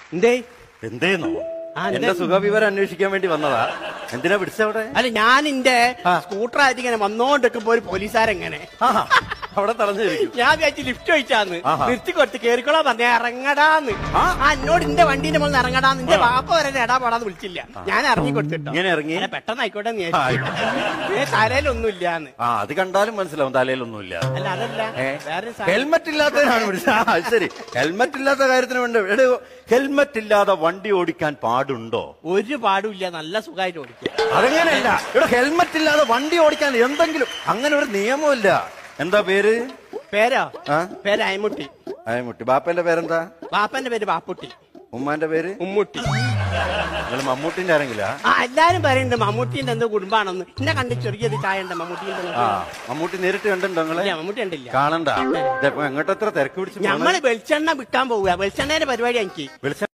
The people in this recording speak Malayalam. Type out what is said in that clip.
എന്തേ എന്തേന്നോ ആ, എന്റെ എന്തേ? സുഖവിവരം അന്വേഷിക്കാൻ വേണ്ടി വന്നതാ എന്തിനാ പിടിച്ചവിടെ അല്ല ഞാൻ എന്റെ ആ. സ്കൂട്ടറായിട്ട് ഇങ്ങനെ വന്നോണ്ടിരിക്കുമ്പോ ഒരു പോലീസുകാരെങ്ങനെ ആഹാ, അവിടെ തടഞ്ഞിരിക്കും ഞാൻ വിചാരിച്ചു ലിഫ്റ്റ് ചോദിച്ചാന്ന് ആഹാ. നിർത്തി കൊടുത്ത് കേറിക്കോളാ പറഞ്ഞ ഇറങ്ങടാന്ന് ആ? ആ എന്നോട് എന്റെ വണ്ടീന്റെ മുകളിൽ ഇറങ്ങടാന്ന് എന്റെ വാപ്പ വരെ എടാ പാടാന്ന് വിളിച്ചില്ല ഞാൻ ഇറങ്ങി കൊടുത്തിട്ടോ ഇങ്ങനെ ഇറങ്ങി? അല്ല, പെട്ടെന്ന് ആയിക്കോട്ടെ എന്ന് ആ, വിചാരിച്ചു. ഏ തലയിലൊന്നും ഇല്ലാന്ന് ആ അത് കണ്ടാലും മനസ്സിലാവും തലയിലൊന്നുമില്ല അല്ല അതല്ല ഏ? വേറെ സാധനം. ഹെൽമറ്റ് ഇല്ലാത്തതിനാണ് പിടിച്ചത് ആ അത് ശരി ഹെൽമറ്റ് ഇല്ലാത്ത കാര്യത്തിന് വേണ്ടി എടോ ഹെൽമറ്റ് ഇല്ലാതെ വണ്ടി ഓടിക്കാൻ പാടുണ്ടോ ഒരു പാടും ഇല്ല നല്ല സുഖമായിട്ട് ഓടിക്കുക അതങ്ങനെയല്ല ഇവിടെ ഹെൽമറ്റ് ഇല്ലാതെ വണ്ടി ഓടിക്കാൻ എന്തെങ്കിലും അങ്ങനെ ഒരു നിയമമില്ല എന്താ പേര് പേരോ ആ? പേര് അയമുട്ടി അയമുട്ടി ബാപ്പന്റെ പേരെന്താ ബാപ്പന്റെ പേര് ബാപ്പുട്ടി ഉമ്മാന്റെ പേര് ഉമ്മുട്ടി നിങ്ങൾ മമ്മൂട്ടിന്റെ ആരെങ്കിലാ ആ എല്ലാരും പറയുന്നുണ്ട് മമ്മൂട്ടിന്റെ എന്തോ കുടുംബാണെന്ന് എന്നെ കണ്ട് ചെറിയൊരു ചായ ഉണ്ട് മമ്മൂട്ടിന്റെ ആ മമ്മൂട്ടി നേരിട്ട് കണ്ടിട്ടുണ്ടോ നിങ്ങളെ ഇല്ല മമ്മൂട്ടി ഉണ്ടില്ല കാണണ്ട ഇതെപ്പോ എങ്ങോട്ട് എത്ര തിരക്ക് പിടിച്ച് ഞമ്മള് വെളിച്ചെണ്ണ വിൽക്കാൻ പോവുക വെളിച്ചെണ്ണേന്റെ പരിപാടി എനിക്ക് വിളിച്ച